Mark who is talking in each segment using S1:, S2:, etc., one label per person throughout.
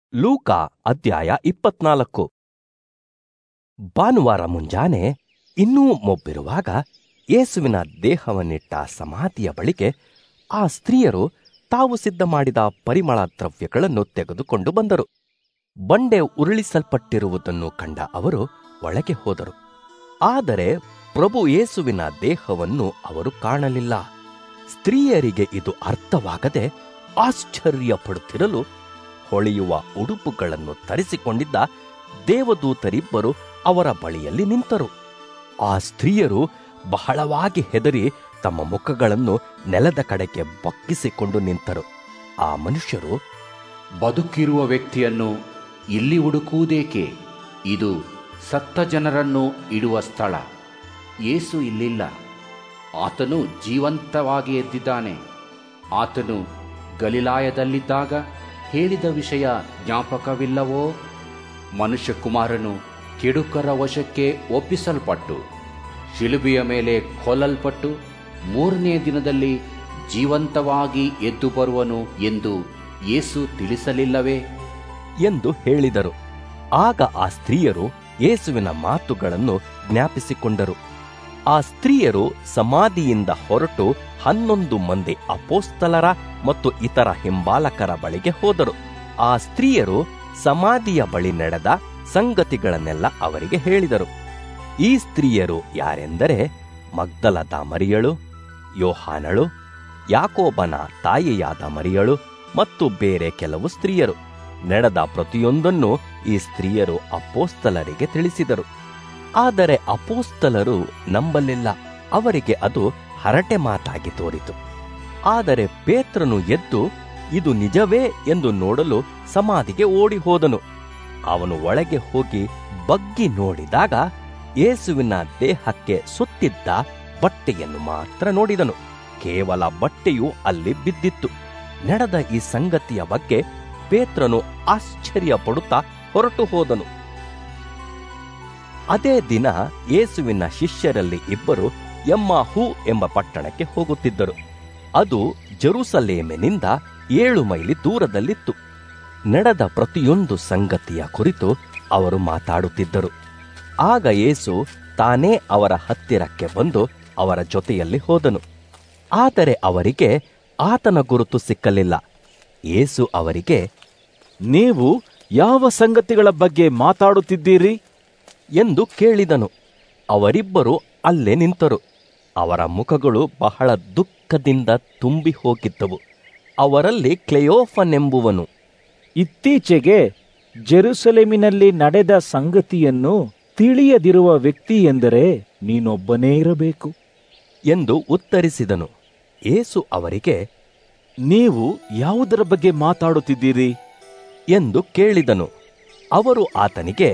S1: ಲೂಕ ಅಧ್ಯಾಯ ಇಪ್ಪತ್ನಾಲ್ಕು ಭಾನುವಾರ ಮುಂಜಾನೆ ಇನ್ನೂ ಮೊಬ್ಬಿರುವಾಗ ಯೇಸುವಿನ ದೇಹವನ್ನಿಟ್ಟ ಸಮಾಧಿಯ ಬಳಿಗೆ ಆ ಸ್ತ್ರೀಯರು ತಾವು ಸಿದ್ಧ ಮಾಡಿದ ಪರಿಮಳ ದ್ರವ್ಯಗಳನ್ನು ತೆಗೆದುಕೊಂಡು ಬಂದರು ಬಂಡೆ ಉರುಳಿಸಲ್ಪಟ್ಟಿರುವುದನ್ನು ಕಂಡ ಅವರು ಒಳಗೆ ಹೋದರು ಆದರೆ ಪ್ರಭು ಯೇಸುವಿನ ದೇಹವನ್ನು ಅವರು ಕಾಣಲಿಲ್ಲ ಸ್ತ್ರೀಯರಿಗೆ ಇದು ಅರ್ಥವಾಗದೆ ಆಶ್ಚರ್ಯಪಡುತ್ತಿರಲು ಹೊಳೆಯುವ ಉಡುಪುಗಳನ್ನು ಧರಿಸಿಕೊಂಡಿದ್ದ ದೇವದೂತರಿಬ್ಬರು ಅವರ ಬಳಿಯಲ್ಲಿ ನಿಂತರು ಆ ಸ್ತ್ರೀಯರು ಬಹಳವಾಗಿ ಹೆದರಿ ತಮ್ಮ ಮುಖಗಳನ್ನು ನೆಲದ ಕಡೆಗೆ ಬಗ್ಗಿಸಿಕೊಂಡು ನಿಂತರು ಆ ಮನುಷ್ಯರು
S2: ಬದುಕಿರುವ ವ್ಯಕ್ತಿಯನ್ನು ಇಲ್ಲಿ ಹುಡುಕುವುದೇಕೆ ಇದು ಸತ್ತ ಜನರನ್ನು ಇಡುವ ಸ್ಥಳ ಯೇಸು ಇಲ್ಲಿಲ್ಲ ಆತನು ಜೀವಂತವಾಗಿ ಎದ್ದಿದ್ದಾನೆ ಆತನು ಗಲಿಲಾಯದಲ್ಲಿದ್ದಾಗ ಹೇಳಿದ ವಿಷಯ ಜ್ಞಾಪಕವಿಲ್ಲವೋ ಮನುಷ್ಯಕುಮಾರನು ಕೆಡುಕರ ವಶಕ್ಕೆ ಒಪ್ಪಿಸಲ್ಪಟ್ಟು ಶಿಲುಬೆಯ ಮೇಲೆ ಕೊಲ್ಲಲ್ಪಟ್ಟು ಮೂರನೇ ದಿನದಲ್ಲಿ ಜೀವಂತವಾಗಿ ಎದ್ದು ಬರುವನು ಎಂದು ಯೇಸು ತಿಳಿಸಲಿಲ್ಲವೇ
S1: ಎಂದು ಹೇಳಿದರು ಆಗ ಆ ಸ್ತ್ರೀಯರು ಯೇಸುವಿನ ಮಾತುಗಳನ್ನು ಜ್ಞಾಪಿಸಿಕೊಂಡರು ಆ ಸ್ತ್ರೀಯರು ಸಮಾಧಿಯಿಂದ ಹೊರಟು ಹನ್ನೊಂದು ಮಂದಿ ಅಪೋಸ್ತಲರ ಮತ್ತು ಇತರ ಹಿಂಬಾಲಕರ ಬಳಿಗೆ ಹೋದರು ಆ ಸ್ತ್ರೀಯರು ಸಮಾಧಿಯ ಬಳಿ ನಡೆದ ಸಂಗತಿಗಳನ್ನೆಲ್ಲ ಅವರಿಗೆ ಹೇಳಿದರು ಈ ಸ್ತ್ರೀಯರು ಯಾರೆಂದರೆ ಮಗ್ದಲದ ಮರಿಯಳು ಯೋಹಾನಳು ಯಾಕೋಬನ ತಾಯಿಯಾದ ಮರಿಯಳು ಮತ್ತು ಬೇರೆ ಕೆಲವು ಸ್ತ್ರೀಯರು ನಡೆದ ಪ್ರತಿಯೊಂದನ್ನು ಈ ಸ್ತ್ರೀಯರು ಅಪೋಸ್ತಲರಿಗೆ ತಿಳಿಸಿದರು ಆದರೆ ಅಪೋಸ್ತಲರು ನಂಬಲಿಲ್ಲ ಅವರಿಗೆ ಅದು ಹರಟೆ ಮಾತಾಗಿ ತೋರಿತು ಆದರೆ ಪೇತ್ರನು ಎದ್ದು ಇದು ನಿಜವೇ ಎಂದು ನೋಡಲು ಸಮಾಧಿಗೆ ಓಡಿ ಹೋದನು ಅವನು ಒಳಗೆ ಹೋಗಿ ಬಗ್ಗಿ ನೋಡಿದಾಗ ಯೇಸುವಿನ ದೇಹಕ್ಕೆ ಸುತ್ತಿದ್ದ ಬಟ್ಟೆಯನ್ನು ಮಾತ್ರ ನೋಡಿದನು ಕೇವಲ ಬಟ್ಟೆಯು ಅಲ್ಲಿ ಬಿದ್ದಿತ್ತು ನಡೆದ ಈ ಸಂಗತಿಯ ಬಗ್ಗೆ ಪೇತ್ರನು ಆಶ್ಚರ್ಯಪಡುತ್ತಾ ಹೊರಟು ಹೋದನು ಅದೇ ದಿನ ಯೇಸುವಿನ ಶಿಷ್ಯರಲ್ಲಿ ಇಬ್ಬರು ಎಮ್ಮಾಹು ಎಂಬ ಪಟ್ಟಣಕ್ಕೆ ಹೋಗುತ್ತಿದ್ದರು ಅದು ಜೆರುಸಲೇಮಿನಿಂದ ಏಳು ಮೈಲಿ ದೂರದಲ್ಲಿತ್ತು ನಡೆದ ಪ್ರತಿಯೊಂದು ಸಂಗತಿಯ ಕುರಿತು ಅವರು ಮಾತಾಡುತ್ತಿದ್ದರು ಆಗ ಯೇಸು ತಾನೇ ಅವರ ಹತ್ತಿರಕ್ಕೆ ಬಂದು ಅವರ ಜೊತೆಯಲ್ಲಿ ಹೋದನು ಆದರೆ ಅವರಿಗೆ ಆತನ ಗುರುತು ಸಿಕ್ಕಲಿಲ್ಲ ಯೇಸು ಅವರಿಗೆ
S3: ನೀವು ಯಾವ ಸಂಗತಿಗಳ ಬಗ್ಗೆ ಮಾತಾಡುತ್ತಿದ್ದೀರಿ
S1: ಎಂದು ಕೇಳಿದನು ಅವರಿಬ್ಬರು ಅಲ್ಲೇ ನಿಂತರು ಅವರ ಮುಖಗಳು ಬಹಳ ದುಃಖದಿಂದ ತುಂಬಿ ಹೋಗಿದ್ದವು ಅವರಲ್ಲಿ ಕ್ಲೆಯೋಫನೆಂಬುವನು
S3: ಇತ್ತೀಚೆಗೆ ಜೆರುಸಲೇಮಿನಲ್ಲಿ ನಡೆದ ಸಂಗತಿಯನ್ನು ತಿಳಿಯದಿರುವ ವ್ಯಕ್ತಿ ಎಂದರೆ ನೀನೊಬ್ಬನೇ ಇರಬೇಕು
S1: ಎಂದು ಉತ್ತರಿಸಿದನು ಏಸು ಅವರಿಗೆ
S3: ನೀವು ಯಾವುದರ ಬಗ್ಗೆ ಮಾತಾಡುತ್ತಿದ್ದೀರಿ
S1: ಎಂದು ಕೇಳಿದನು ಅವರು ಆತನಿಗೆ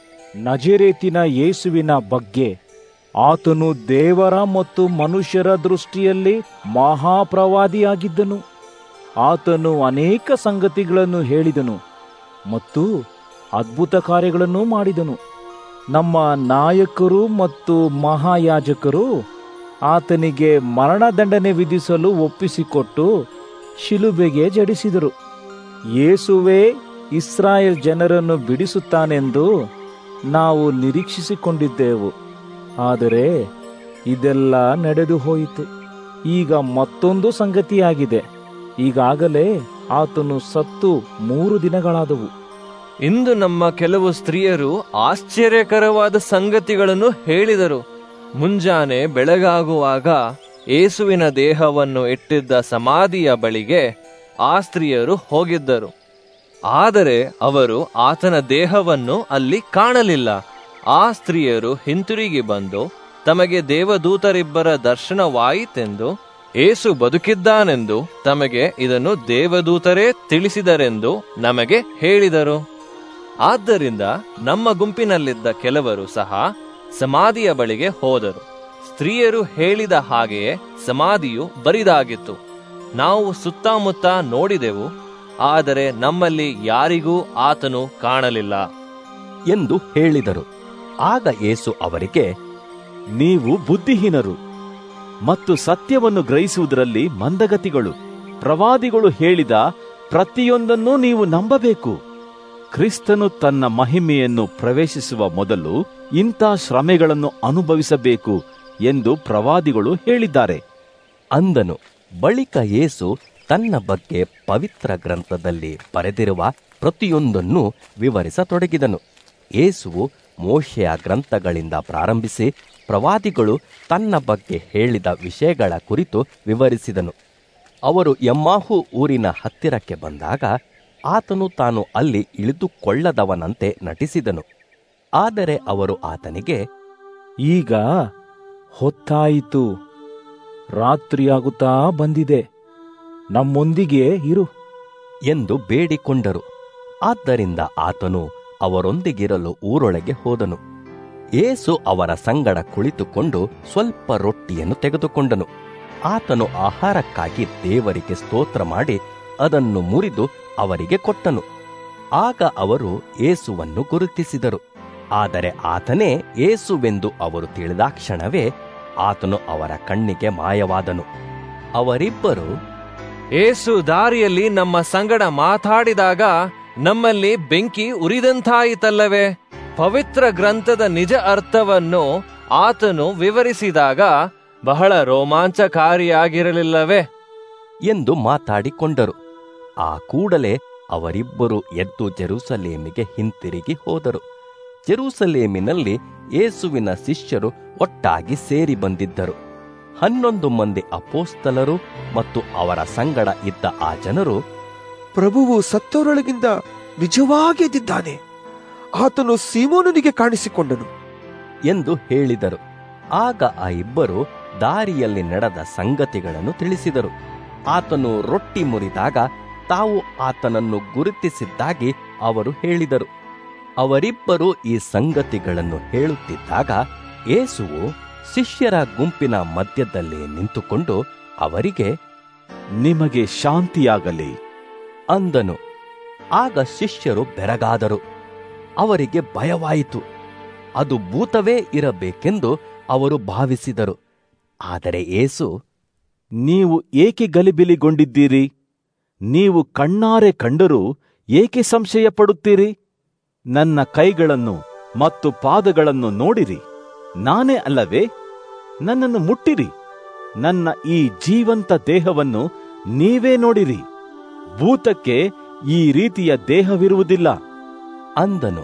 S3: ನಜರೇತಿನ ಯೇಸುವಿನ ಬಗ್ಗೆ ಆತನು ದೇವರ ಮತ್ತು ಮನುಷ್ಯರ ದೃಷ್ಟಿಯಲ್ಲಿ ಮಹಾಪ್ರವಾದಿಯಾಗಿದ್ದನು ಆತನು ಅನೇಕ ಸಂಗತಿಗಳನ್ನು ಹೇಳಿದನು ಮತ್ತು ಅದ್ಭುತ ಕಾರ್ಯಗಳನ್ನು ಮಾಡಿದನು ನಮ್ಮ ನಾಯಕರು ಮತ್ತು ಮಹಾಯಾಜಕರು ಆತನಿಗೆ ಮರಣದಂಡನೆ ವಿಧಿಸಲು ಒಪ್ಪಿಸಿಕೊಟ್ಟು ಶಿಲುಬೆಗೆ ಜಡಿಸಿದರು ಯೇಸುವೇ ಇಸ್ರಾಯೇಲ್ ಜನರನ್ನು ಬಿಡಿಸುತ್ತಾನೆಂದು ನಾವು ನಿರೀಕ್ಷಿಸಿಕೊಂಡಿದ್ದೆವು ಆದರೆ ಇದೆಲ್ಲ ನಡೆದು ಹೋಯಿತು ಈಗ ಮತ್ತೊಂದು ಸಂಗತಿಯಾಗಿದೆ ಈಗಾಗಲೇ ಆತನು ಸತ್ತು ಮೂರು ದಿನಗಳಾದವು
S4: ಇಂದು ನಮ್ಮ ಕೆಲವು ಸ್ತ್ರೀಯರು ಆಶ್ಚರ್ಯಕರವಾದ ಸಂಗತಿಗಳನ್ನು ಹೇಳಿದರು ಮುಂಜಾನೆ ಬೆಳಗಾಗುವಾಗ ಏಸುವಿನ ದೇಹವನ್ನು ಇಟ್ಟಿದ್ದ ಸಮಾಧಿಯ ಬಳಿಗೆ ಆ ಸ್ತ್ರೀಯರು ಹೋಗಿದ್ದರು ಆದರೆ ಅವರು ಆತನ ದೇಹವನ್ನು ಅಲ್ಲಿ ಕಾಣಲಿಲ್ಲ ಆ ಸ್ತ್ರೀಯರು ಹಿಂತಿರುಗಿ ಬಂದು ತಮಗೆ ದೇವದೂತರಿಬ್ಬರ ದರ್ಶನವಾಯಿತೆಂದು ಏಸು ಬದುಕಿದ್ದಾನೆಂದು ತಮಗೆ ಇದನ್ನು ದೇವದೂತರೇ ತಿಳಿಸಿದರೆಂದು ನಮಗೆ ಹೇಳಿದರು ಆದ್ದರಿಂದ ನಮ್ಮ ಗುಂಪಿನಲ್ಲಿದ್ದ ಕೆಲವರು ಸಹ ಸಮಾಧಿಯ ಬಳಿಗೆ ಹೋದರು ಸ್ತ್ರೀಯರು ಹೇಳಿದ ಹಾಗೆಯೇ ಸಮಾಧಿಯು ಬರಿದಾಗಿತ್ತು ನಾವು ಸುತ್ತಮುತ್ತ ನೋಡಿದೆವು ಆದರೆ ನಮ್ಮಲ್ಲಿ ಯಾರಿಗೂ ಆತನು ಕಾಣಲಿಲ್ಲ
S1: ಎಂದು ಹೇಳಿದರು ಆಗ ಏಸು ಅವರಿಗೆ
S3: ನೀವು ಬುದ್ಧಿಹೀನರು ಮತ್ತು ಸತ್ಯವನ್ನು ಗ್ರಹಿಸುವುದರಲ್ಲಿ ಮಂದಗತಿಗಳು ಪ್ರವಾದಿಗಳು ಹೇಳಿದ ಪ್ರತಿಯೊಂದನ್ನೂ ನೀವು ನಂಬಬೇಕು ಕ್ರಿಸ್ತನು ತನ್ನ ಮಹಿಮೆಯನ್ನು ಪ್ರವೇಶಿಸುವ ಮೊದಲು ಇಂಥ ಶ್ರಮೆಗಳನ್ನು ಅನುಭವಿಸಬೇಕು ಎಂದು ಪ್ರವಾದಿಗಳು ಹೇಳಿದ್ದಾರೆ
S1: ಅಂದನು ಬಳಿಕ ಯೇಸು ತನ್ನ ಬಗ್ಗೆ ಪವಿತ್ರ ಗ್ರಂಥದಲ್ಲಿ ಬರೆದಿರುವ ಪ್ರತಿಯೊಂದನ್ನು ವಿವರಿಸತೊಡಗಿದನು ಯೇಸುವು ಮೋಶೆಯ ಗ್ರಂಥಗಳಿಂದ ಪ್ರಾರಂಭಿಸಿ ಪ್ರವಾದಿಗಳು ತನ್ನ ಬಗ್ಗೆ ಹೇಳಿದ ವಿಷಯಗಳ ಕುರಿತು ವಿವರಿಸಿದನು ಅವರು ಎಮ್ಮಾಹು ಊರಿನ ಹತ್ತಿರಕ್ಕೆ ಬಂದಾಗ ಆತನು ತಾನು ಅಲ್ಲಿ ಇಳಿದುಕೊಳ್ಳದವನಂತೆ ನಟಿಸಿದನು ಆದರೆ ಅವರು ಆತನಿಗೆ
S3: ಈಗ ಹೊತ್ತಾಯಿತು ರಾತ್ರಿಯಾಗುತ್ತಾ ಬಂದಿದೆ ನಮ್ಮೊಂದಿಗೆ ಇರು
S1: ಎಂದು ಬೇಡಿಕೊಂಡರು ಆದ್ದರಿಂದ ಆತನು ಅವರೊಂದಿಗಿರಲು ಊರೊಳಗೆ ಹೋದನು ಏಸು ಅವರ ಸಂಗಡ ಕುಳಿತುಕೊಂಡು ಸ್ವಲ್ಪ ರೊಟ್ಟಿಯನ್ನು ತೆಗೆದುಕೊಂಡನು ಆತನು ಆಹಾರಕ್ಕಾಗಿ ದೇವರಿಗೆ ಸ್ತೋತ್ರ ಮಾಡಿ ಅದನ್ನು ಮುರಿದು ಅವರಿಗೆ ಕೊಟ್ಟನು ಆಗ ಅವರು ಏಸುವನ್ನು ಗುರುತಿಸಿದರು ಆದರೆ ಆತನೇ ಏಸುವೆಂದು ಅವರು ತಿಳಿದಾಕ್ಷಣವೇ ಆತನು ಅವರ ಕಣ್ಣಿಗೆ ಮಾಯವಾದನು ಅವರಿಬ್ಬರು
S4: ಏಸು ದಾರಿಯಲ್ಲಿ ನಮ್ಮ ಸಂಗಡ ಮಾತಾಡಿದಾಗ ನಮ್ಮಲ್ಲಿ ಬೆಂಕಿ ಉರಿದಂತಾಯಿತಲ್ಲವೇ ಪವಿತ್ರ ಗ್ರಂಥದ ನಿಜ ಅರ್ಥವನ್ನು ಆತನು ವಿವರಿಸಿದಾಗ ಬಹಳ ರೋಮಾಂಚಕಾರಿಯಾಗಿರಲಿಲ್ಲವೇ
S1: ಎಂದು ಮಾತಾಡಿಕೊಂಡರು ಆ ಕೂಡಲೇ ಅವರಿಬ್ಬರು ಎದ್ದು ಜೆರೂಸಲೇಮಿಗೆ ಹಿಂತಿರುಗಿ ಹೋದರು ಜೆರೂಸಲೇಮಿನಲ್ಲಿ ಯೇಸುವಿನ ಶಿಷ್ಯರು ಒಟ್ಟಾಗಿ ಸೇರಿ ಬಂದಿದ್ದರು ಹನ್ನೊಂದು ಮಂದಿ ಅಪೋಸ್ತಲರು ಮತ್ತು ಅವರ ಸಂಗಡ ಇದ್ದ ಆ ಜನರು
S5: ಪ್ರಭುವು ಸತ್ತವರೊಳಗಿಂದ ನಿಜವಾಗಿ ಎದ್ದಿದ್ದಾನೆ ಆತನು ಸೀಮೋನನಿಗೆ ಕಾಣಿಸಿಕೊಂಡನು
S1: ಎಂದು ಹೇಳಿದರು ಆಗ ಆ ಇಬ್ಬರು ದಾರಿಯಲ್ಲಿ ನಡೆದ ಸಂಗತಿಗಳನ್ನು ತಿಳಿಸಿದರು ಆತನು ರೊಟ್ಟಿ ಮುರಿದಾಗ ತಾವು ಆತನನ್ನು ಗುರುತಿಸಿದ್ದಾಗಿ ಅವರು ಹೇಳಿದರು ಅವರಿಬ್ಬರು ಈ ಸಂಗತಿಗಳನ್ನು ಹೇಳುತ್ತಿದ್ದಾಗ ಏಸುವು ಶಿಷ್ಯರ ಗುಂಪಿನ ಮಧ್ಯದಲ್ಲಿ ನಿಂತುಕೊಂಡು ಅವರಿಗೆ
S3: ನಿಮಗೆ ಶಾಂತಿಯಾಗಲಿ
S1: ಅಂದನು ಆಗ ಶಿಷ್ಯರು ಬೆರಗಾದರು ಅವರಿಗೆ ಭಯವಾಯಿತು ಅದು ಭೂತವೇ ಇರಬೇಕೆಂದು ಅವರು ಭಾವಿಸಿದರು ಆದರೆ ಏಸು
S3: ನೀವು ಏಕೆ ಗಲಿಬಿಲಿಗೊಂಡಿದ್ದೀರಿ ನೀವು ಕಣ್ಣಾರೆ ಕಂಡರೂ ಏಕೆ ಸಂಶಯ ಪಡುತ್ತೀರಿ ನನ್ನ ಕೈಗಳನ್ನು ಮತ್ತು ಪಾದಗಳನ್ನು ನೋಡಿರಿ ನಾನೇ ಅಲ್ಲವೇ ನನ್ನನ್ನು ಮುಟ್ಟಿರಿ ನನ್ನ ಈ ಜೀವಂತ ದೇಹವನ್ನು ನೀವೇ ನೋಡಿರಿ ಭೂತಕ್ಕೆ ಈ ರೀತಿಯ ದೇಹವಿರುವುದಿಲ್ಲ
S1: ಅಂದನು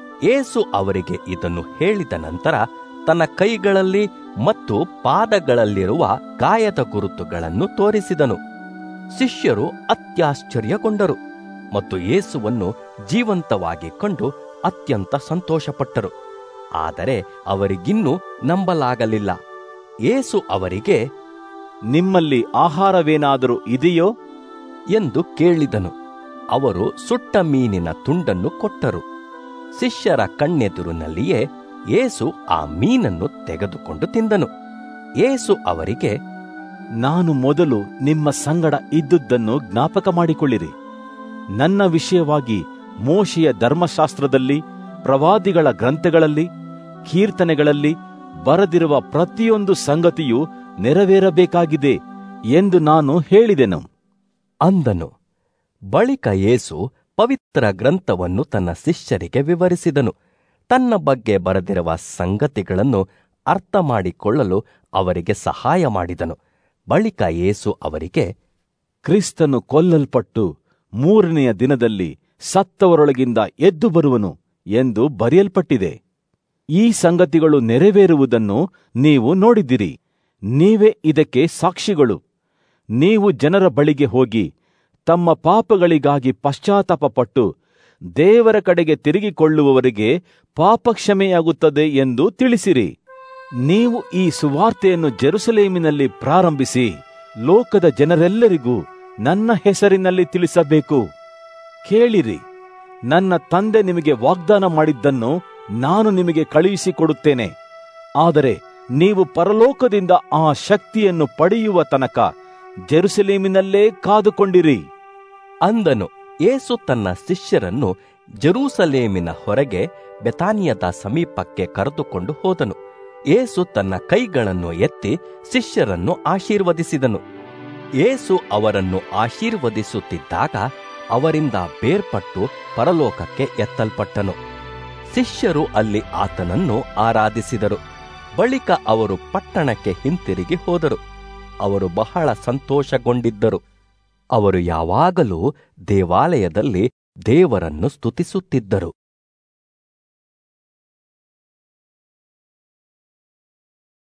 S1: ಏಸು ಅವರಿಗೆ ಇದನ್ನು ಹೇಳಿದ ನಂತರ ತನ್ನ ಕೈಗಳಲ್ಲಿ ಮತ್ತು ಪಾದಗಳಲ್ಲಿರುವ ಗಾಯದ ಗುರುತುಗಳನ್ನು ತೋರಿಸಿದನು ಶಿಷ್ಯರು ಅತ್ಯಾಶ್ಚರ್ಯಗೊಂಡರು ಮತ್ತು ಯೇಸುವನ್ನು ಜೀವಂತವಾಗಿ ಕಂಡು ಅತ್ಯಂತ ಸಂತೋಷಪಟ್ಟರು ಆದರೆ ಅವರಿಗಿನ್ನೂ ನಂಬಲಾಗಲಿಲ್ಲ ಏಸು ಅವರಿಗೆ
S3: ನಿಮ್ಮಲ್ಲಿ ಆಹಾರವೇನಾದರೂ ಇದೆಯೋ
S1: ಎಂದು ಕೇಳಿದನು ಅವರು ಸುಟ್ಟ ಮೀನಿನ ತುಂಡನ್ನು ಕೊಟ್ಟರು ಶಿಷ್ಯರ ಕಣ್ಣೆದುರಿನಲ್ಲಿಯೇ ಏಸು ಆ ಮೀನನ್ನು ತೆಗೆದುಕೊಂಡು ತಿಂದನು ಏಸು ಅವರಿಗೆ
S3: ನಾನು ಮೊದಲು ನಿಮ್ಮ ಸಂಗಡ ಇದ್ದುದನ್ನು ಜ್ಞಾಪಕ ಮಾಡಿಕೊಳ್ಳಿರಿ ನನ್ನ ವಿಷಯವಾಗಿ ಮೋಶೆಯ ಧರ್ಮಶಾಸ್ತ್ರದಲ್ಲಿ ಪ್ರವಾದಿಗಳ ಗ್ರಂಥಗಳಲ್ಲಿ ಕೀರ್ತನೆಗಳಲ್ಲಿ ಬರೆದಿರುವ ಪ್ರತಿಯೊಂದು ಸಂಗತಿಯೂ ನೆರವೇರಬೇಕಾಗಿದೆ ಎಂದು ನಾನು ಹೇಳಿದೆನು
S1: ಅಂದನು ಬಳಿಕ ಯೇಸು ಪವಿತ್ರ ಗ್ರಂಥವನ್ನು ತನ್ನ ಶಿಷ್ಯರಿಗೆ ವಿವರಿಸಿದನು ತನ್ನ ಬಗ್ಗೆ ಬರೆದಿರುವ ಸಂಗತಿಗಳನ್ನು ಅರ್ಥ ಮಾಡಿಕೊಳ್ಳಲು ಅವರಿಗೆ ಸಹಾಯ ಮಾಡಿದನು ಬಳಿಕ ಯೇಸು ಅವರಿಗೆ
S3: ಕ್ರಿಸ್ತನು ಕೊಲ್ಲಲ್ಪಟ್ಟು ಮೂರನೆಯ ದಿನದಲ್ಲಿ ಸತ್ತವರೊಳಗಿಂದ ಎದ್ದು ಬರುವನು ಎಂದು ಬರೆಯಲ್ಪಟ್ಟಿದೆ ಈ ಸಂಗತಿಗಳು ನೆರವೇರುವುದನ್ನು ನೀವು ನೋಡಿದಿರಿ ನೀವೇ ಇದಕ್ಕೆ ಸಾಕ್ಷಿಗಳು ನೀವು ಜನರ ಬಳಿಗೆ ಹೋಗಿ ತಮ್ಮ ಪಾಪಗಳಿಗಾಗಿ ಪಶ್ಚಾತ್ತಾಪಪಟ್ಟು ದೇವರ ಕಡೆಗೆ ತಿರುಗಿಕೊಳ್ಳುವವರಿಗೆ ಪಾಪ ಕ್ಷಮೆಯಾಗುತ್ತದೆ ಎಂದು ತಿಳಿಸಿರಿ ನೀವು ಈ ಸುವಾರ್ತೆಯನ್ನು ಜೆರುಸಲೇಮಿನಲ್ಲಿ ಪ್ರಾರಂಭಿಸಿ ಲೋಕದ ಜನರೆಲ್ಲರಿಗೂ ನನ್ನ ಹೆಸರಿನಲ್ಲಿ ತಿಳಿಸಬೇಕು ಕೇಳಿರಿ ನನ್ನ ತಂದೆ ನಿಮಗೆ ವಾಗ್ದಾನ ಮಾಡಿದ್ದನ್ನು ನಾನು ನಿಮಗೆ ಕಳುಹಿಸಿಕೊಡುತ್ತೇನೆ ಆದರೆ ನೀವು ಪರಲೋಕದಿಂದ ಆ ಶಕ್ತಿಯನ್ನು ಪಡೆಯುವ ತನಕ ಜೆರುಸಲೇಮಿನಲ್ಲೇ ಕಾದುಕೊಂಡಿರಿ
S1: ಅಂದನು ಏಸು ತನ್ನ ಶಿಷ್ಯರನ್ನು ಜೆರೂಸಲೇಮಿನ ಹೊರಗೆ ಬೆತಾನಿಯದ ಸಮೀಪಕ್ಕೆ ಕರೆದುಕೊಂಡು ಹೋದನು ಏಸು ತನ್ನ ಕೈಗಳನ್ನು ಎತ್ತಿ ಶಿಷ್ಯರನ್ನು ಆಶೀರ್ವದಿಸಿದನು ಏಸು ಅವರನ್ನು ಆಶೀರ್ವದಿಸುತ್ತಿದ್ದಾಗ ಅವರಿಂದ ಬೇರ್ಪಟ್ಟು ಪರಲೋಕಕ್ಕೆ ಎತ್ತಲ್ಪಟ್ಟನು ಶಿಷ್ಯರು ಅಲ್ಲಿ ಆತನನ್ನು ಆರಾಧಿಸಿದರು ಬಳಿಕ ಅವರು ಪಟ್ಟಣಕ್ಕೆ ಹಿಂತಿರುಗಿ ಹೋದರು ಅವರು ಬಹಳ ಸಂತೋಷಗೊಂಡಿದ್ದರು ಅವರು ಯಾವಾಗಲೂ ದೇವಾಲಯದಲ್ಲಿ ದೇವರನ್ನು ಸ್ತುತಿಸುತ್ತಿದ್ದರು